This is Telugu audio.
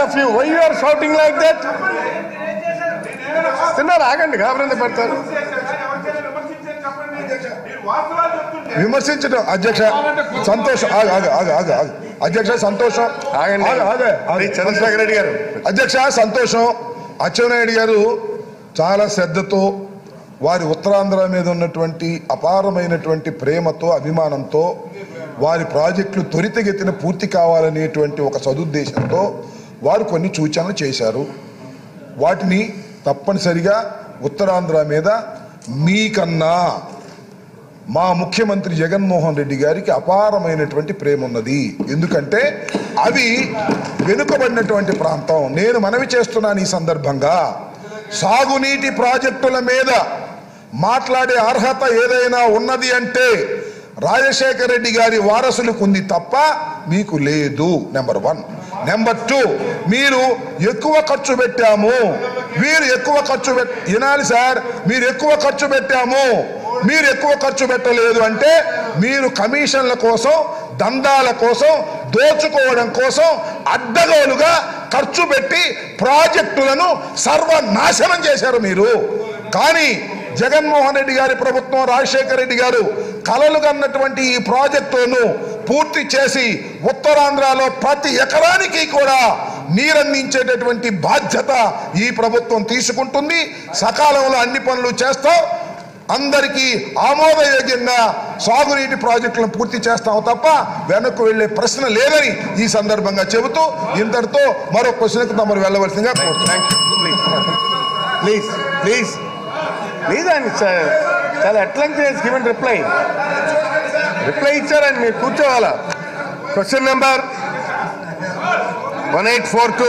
of you. Why you are shouting like that? తిన్నారు ఆగండి గాబరింది పెడతారు విమర్శించడం అధ్యక్ష సంతోషం ఆగు, ఆగు, ఆగు, ఆగు, ఆగు. అధ్యక్ష సంతోషం ఆగండి ఆగు, ఆగు, ఆగు. శ్రీ చంద్రశేఖర్ రెడ్డి గారు అధ్యక్ష సంతోషం అచ్చెన్నాయుడు గారు చాలా శ్రద్ధతో వారి ఉత్తరాంధ్ర మీద ఉన్నటువంటి అపారమైనటువంటి ప్రేమతో అభిమానంతో వారి ప్రాజెక్టులు త్వరితగతిన పూర్తి కావాలనేటువంటి ఒక సదుద్దేశంతో వారు కొన్ని సూచనలు చేశారు వాటిని తప్పనిసరిగా ఉత్తరాంధ్ర మీద మీకన్నా మా ముఖ్యమంత్రి జగన్మోహన్ రెడ్డి గారికి అపారమైనటువంటి ప్రేమ ఉన్నది ఎందుకంటే అవి వెనుకబడినటువంటి ప్రాంతం నేను మనవి చేస్తున్నాను ఈ సందర్భంగా సాగునీటి ప్రాజెక్టుల మీద మాట్లాడే అర్హత ఏదైనా ఉన్నది అంటే రాజశేఖర రెడ్డి గారి వారసులకు ఉంది తప్ప మీకు లేదు నెంబర్ వన్ నెంబర్ టూ మీరు ఎక్కువ ఖర్చు పెట్టాము మీరు ఎక్కువ ఖర్చు పెట్ వినాలి సార్ మీరు ఎక్కువ ఖర్చు పెట్టాము మీరు ఎక్కువ ఖర్చు పెట్టలేదు అంటే మీరు కమిషన్ల కోసం దందాల కోసం దోచుకోవడం కోసం అడ్డగోలుగా ఖర్చు పెట్టి ప్రాజెక్టులను సర్వనాశనం చేశారు మీరు కానీ జగన్మోహన్ రెడ్డి గారి ప్రభుత్వం రాజశేఖర రెడ్డి గారు కలలు కన్నటువంటి ఈ ప్రాజెక్టులను పూర్తి చేసి ఉత్తరాంధ్రలో ప్రతి ఎకరానికి కూడా నీరందించేటటువంటి బాధ్యత ఈ ప్రభుత్వం తీసుకుంటుంది సకాలంలో అన్ని పనులు చేస్తాం అందరికీ ఆమోదయోగ్యంగా సాగునీటి ప్రాజెక్టులను పూర్తి చేస్తాం తప్ప వెనక్కు వెళ్లే ప్రశ్న లేదని ఈ సందర్భంగా చెబుతూ ఇంతటితో మరో క్వశ్చన్కి తమరు వెళ్ళవలసిందిగా కోరుతున్నాం ప్లీజ్ ప్లీజ్ ప్లీజ్ అండి సార్ చాలా అట్లంక్ గివెన్ రిప్లై రిప్లై ఇచ్చారండి మీరు కూర్చోవాలా question number one eight four two